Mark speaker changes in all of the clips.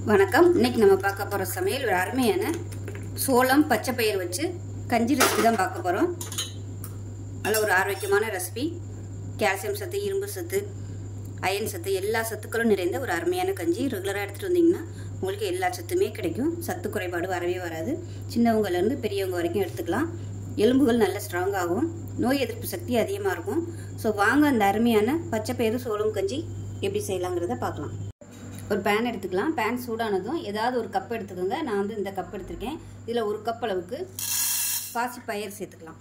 Speaker 1: வணக்கம் இன்னைக்கு நம்ம பார்க்க போகிற சமையல் ஒரு அருமையான சோளம் பச்சை பயிர் வச்சு கஞ்சி ரெசிபி தான் பார்க்க போகிறோம் நல்ல ஒரு ஆரோக்கியமான ரெசிபி கால்சியம் சத்து இரும்பு சத்து அயன் சத்து எல்லா சத்துக்களும் நிறைந்த ஒரு அருமையான கஞ்சி ரெகுலராக எடுத்துகிட்டு வந்தீங்கன்னா உங்களுக்கு எல்லா சத்துமே கிடைக்கும் சத்து குறைபாடு வரவே வராது சின்னவங்கலேருந்து பெரியவங்க வரைக்கும் எடுத்துக்கலாம் எலும்புகள் நல்ல ஸ்ட்ராங் ஆகும் நோய் எதிர்ப்பு சக்தி அதிகமாக இருக்கும் ஸோ வாங்க அந்த அருமையான பச்சை பயிறு சோளம் கஞ்சி எப்படி செய்யலாங்கிறத பார்க்கலாம் ஒரு பேன் எடுத்துக்கலாம் பேன் சூடானதும் ஏதாவது ஒரு கப் எடுத்துக்கோங்க நான் வந்து இந்த கப் எடுத்திருக்கேன் இதில் ஒரு கப் அளவுக்கு பாசி பயிர் சேர்த்துக்கலாம்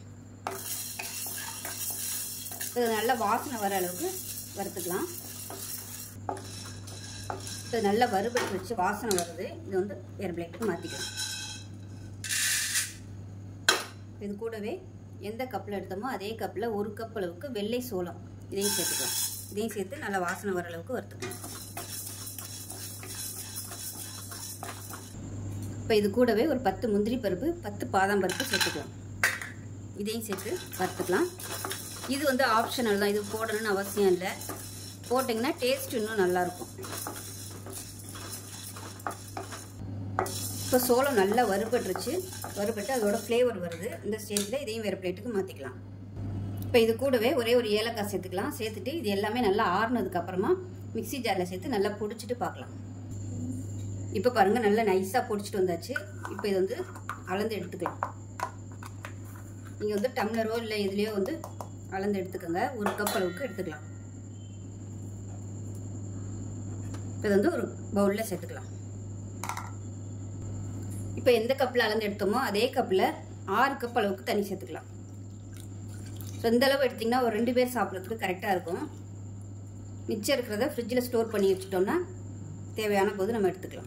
Speaker 1: இது நல்ல வாசனை வர அளவுக்கு வறுத்துக்கலாம் இது நல்லா வறுபட்டு வச்சு வாசனை வருது இது வந்து வேறு பிளேட்டுக்கு மாற்றிக்கலாம் இது கூடவே எந்த கப்பில் எடுத்தோமோ அதே கப்பில் ஒரு கப் அளவுக்கு வெள்ளை சோளம் இதையும் சேர்த்துக்கலாம் இதையும் சேர்த்து நல்லா வாசனை வர அளவுக்கு வறுத்துக்கலாம் இப்போ இது கூடவே ஒரு பத்து முந்திரி பருப்பு பத்து பாதாம் பருப்பு சேர்த்துக்கலாம் இதையும் சேர்த்து வறுத்துக்கலாம் இது வந்து ஆப்ஷனல் தான் இது போடணும்னு அவசியம் இல்லை போட்டிங்கன்னா டேஸ்ட் இன்னும் நல்லாயிருக்கும் இப்போ சோளம் நல்லா வறுபட்டுருச்சு வறுபட்டு அதோட ஃப்ளேவர் வருது இந்த ஸ்டேஜில் இதையும் வேறு பிளேட்டுக்கு மாற்றிக்கலாம் இப்போ இது கூடவே ஒரே ஒரு ஏலக்காய் சேர்த்துக்கலாம் சேர்த்துட்டு இது எல்லாமே நல்லா ஆறுனதுக்கு அப்புறமா மிக்சி ஜாரில் சேர்த்து நல்லா பொடிச்சிட்டு பார்க்கலாம் இப்போ பாருங்கள் நல்லா நைஸாக பொடிச்சிட்டு வந்தாச்சு இப்போ இது வந்து அளந்து எடுத்துக்கலாம் நீங்கள் வந்து டம்ளரோ இல்லை இதுலேயோ வந்து அளந்து எடுத்துக்கோங்க ஒரு கப் அளவுக்கு எடுத்துக்கலாம் இப்போ இது வந்து ஒரு பவுலில் சேர்த்துக்கலாம் இப்போ எந்த கப்பில் அளந்து எடுத்தோமோ அதே கப்பில் ஆறு கப் அளவுக்கு தண்ணி சேர்த்துக்கலாம் ஸோ இந்த அளவு எடுத்திங்கன்னா ஒரு ரெண்டு பேர் சாப்பிட்றதுக்கு கரெக்டாக இருக்கும் மிச்சம் இருக்கிறத ஃப்ரிட்ஜில் ஸ்டோர் பண்ணி வச்சுட்டோம்னா தேவையான போது நம்ம எடுத்துக்கலாம்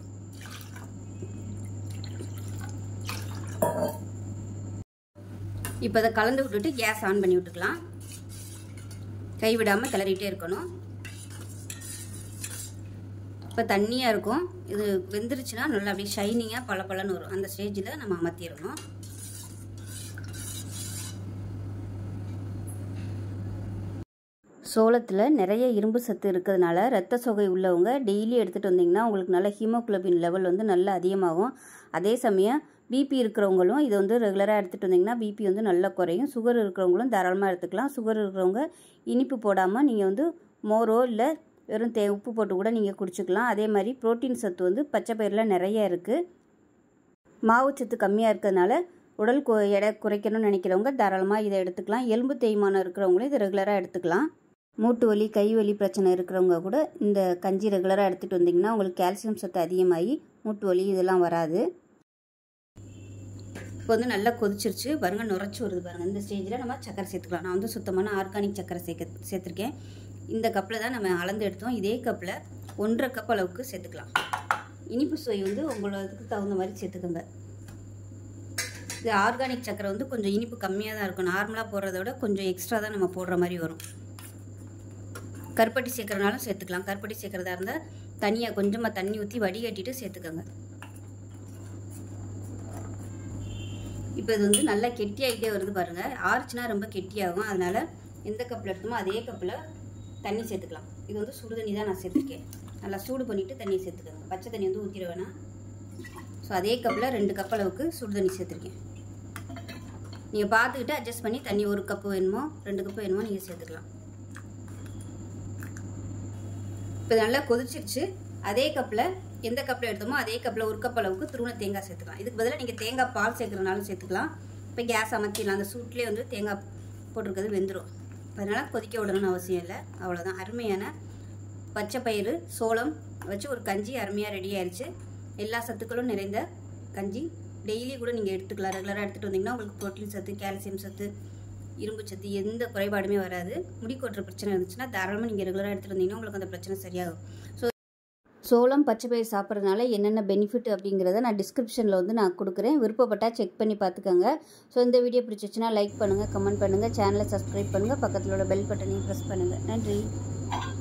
Speaker 1: இப்போ அதை கலந்து விட்டுட்டு கேஸ் ஆன் பண்ணி விட்டுக்கலாம் கைவிடாமல் கிளறிட்டே இருக்கணும் இப்போ தண்ணியாக இருக்கும் இது வெந்துருச்சுன்னா நல்லா அப்படியே ஷைனிங்காக பல பலன்னு வரும் அந்த ஸ்டேஜில் நம்ம அமர்த்திடணும் சோளத்தில் நிறைய இரும்பு சத்து இருக்கிறதுனால ரத்த சோகை உள்ளவங்க டெய்லி எடுத்துகிட்டு வந்தீங்கன்னா உங்களுக்கு நல்ல ஹீமோக்ளோபின் லெவல் வந்து நல்லா அதிகமாகும் அதே சமயம் பிபி இருக்கிறவங்களும் இதை வந்து ரெகுலராக எடுத்துகிட்டு வந்தீங்கன்னா பிபி வந்து நல்லா குறையும் சுகர் இருக்கிறவங்களும் தாராளமாக எடுத்துக்கலாம் சுகர் இருக்கிறவங்க இனிப்பு போடாமல் நீங்கள் வந்து மோரோ இல்லை வெறும் தே உப்பு போட்டு கூட நீங்கள் குடிச்சிக்கலாம் அதே மாதிரி ப்ரோட்டீன் சத்து வந்து பச்சை பயிரில் நிறைய இருக்குது மாவுச்சத்து கம்மியாக இருக்கிறதுனால உடல் கு எடை குறைக்கணும்னு நினைக்கிறவங்க தாராளமாக இதை எடுத்துக்கலாம் எலும்பு தேய்மானம் இருக்கிறவங்களும் இதை ரெகுலராக எடுத்துக்கலாம் மூட்டு வலி கை வலி பிரச்சனை இருக்கிறவங்க கூட இந்த கஞ்சி ரெகுலராக எடுத்துகிட்டு வந்தீங்கன்னா உங்களுக்கு கால்சியம் சத்து அதிகமாகி மூட்டு வலி இதெல்லாம் வராது இப்போ வந்து நல்லா கொதிச்சிருச்சு பாருங்க நுரைச்சி வருது பாருங்கள் இந்த ஸ்டேஜில் நம்ம சக்கரை சேர்த்துக்கலாம் நான் வந்து சுத்தமான ஆர்கானிக் சக்கரை சேர்க்க சேர்த்துருக்கேன் இந்த கப்பில் தான் நம்ம அளந்து எடுத்தோம் இதே கப்பில் ஒன்றரை கப் அளவுக்கு சேர்த்துக்கலாம் இனிப்பு சுவை வந்து உங்களுக்கு தகுந்த மாதிரி சேர்த்துக்கோங்க இது ஆர்கானிக் சக்கரை வந்து கொஞ்சம் இனிப்பு கம்மியாக தான் இருக்கும் நார்மலாக போடுறத விட கொஞ்சம் எக்ஸ்ட்ரா தான் நம்ம போடுற மாதிரி வரும் கருப்பட்டி சேர்க்குறனாலும் சேர்த்துக்கலாம் கருப்பட்டி சேர்க்குறதா இருந்தால் தனியாக கொஞ்சமாக தண்ணி ஊற்றி வடிகட்டிட்டு சேர்த்துக்கோங்க இப்போ இது வந்து நல்லா கெட்டியாகிட்டே வருது பாருங்கள் ஆறுச்சுன்னா ரொம்ப கெட்டியாகும் அதனால் எந்த கப்பில் எடுத்தோமோ அதே கப்பில் தண்ணி சேர்த்துக்கலாம் இது வந்து சுடு தண்ணி தான் நான் சேர்த்துருக்கேன் நல்லா சூடு பண்ணிவிட்டு தண்ணியை சேர்த்துக்கோங்க பச்சை தண்ணி வந்து ஊற்றிட வேணாம் ஸோ அதே கப்பில் ரெண்டு கப் அளவுக்கு சுடு தண்ணி சேர்த்துருக்கேன் நீங்கள் பார்த்துக்கிட்டு அட்ஜஸ்ட் பண்ணி தண்ணி ஒரு கப்பு வேணுமோ ரெண்டு கப்பு வேணுமோ நீங்கள் சேர்த்துக்கலாம் இப்போ நல்லா கொதிச்சிருச்சு அதே கப்பில் எந்த கப்பில் எடுத்தோமோ அதே கப்பில் ஒரு கப் அளவுக்கு துருவன தேங்காய் சேர்த்துக்கலாம் இதுக்கு பதிலாக நீங்கள் தேங்காய் பால் சேர்க்குறனாலும் சேர்த்துக்கலாம் இப்போ கேஸ் அமர்த்திடலாம் அந்த சூட்லேயே வந்து தேங்காய் போட்டிருக்கிறது வெந்துடும் அதனால் கொதிக்க விடணும்னு அவசியம் இல்லை அவ்வளோதான் அருமையான பச்சை பயிறு சோளம் வச்சு ஒரு கஞ்சி அருமையாக ரெடி ஆயிடுச்சு எல்லா சத்துக்களும் நிறைந்த கஞ்சி டெய்லி கூட நீங்கள் எடுத்துக்கலாம் ரெகுலராக எடுத்துகிட்டு வந்தீங்கன்னா உங்களுக்கு ப்ரோட்டீன் சத்து கால்சியம் சத்து இரும்பு சத்து எந்த குறைபாடுமே வராது முடி கொட்டுற பிரச்சனை இருந்துச்சுன்னா தாராளமாக நீங்கள் ரெகுலராக எடுத்துகிட்டு வந்தீங்கன்னா உங்களுக்கு அந்த பிரச்சனை சரியாகும் ஸோ சோளம் பச்சை பயிர் சாப்பிட்றதுனால என்னென்ன பெனிஃபிட் அப்படிங்கிறத நான் டிஸ்கிரிப்ஷனில் வந்து நான் கொடுக்குறேன் விருப்பப்பட்டால் செக் பண்ணி பார்த்துக்கோங்க ஸோ இந்த வீடியோ பிடிச்சிச்சுன்னா லைக் பண்ணுங்கள் கமெண்ட் பண்ணுங்கள் சேனலை சப்ஸ்கிரைப் பண்ணுங்கள் பக்கத்தில் உள்ள பெல் பட்டனையும் ப்ரெஸ் பண்ணுங்கள் நன்றி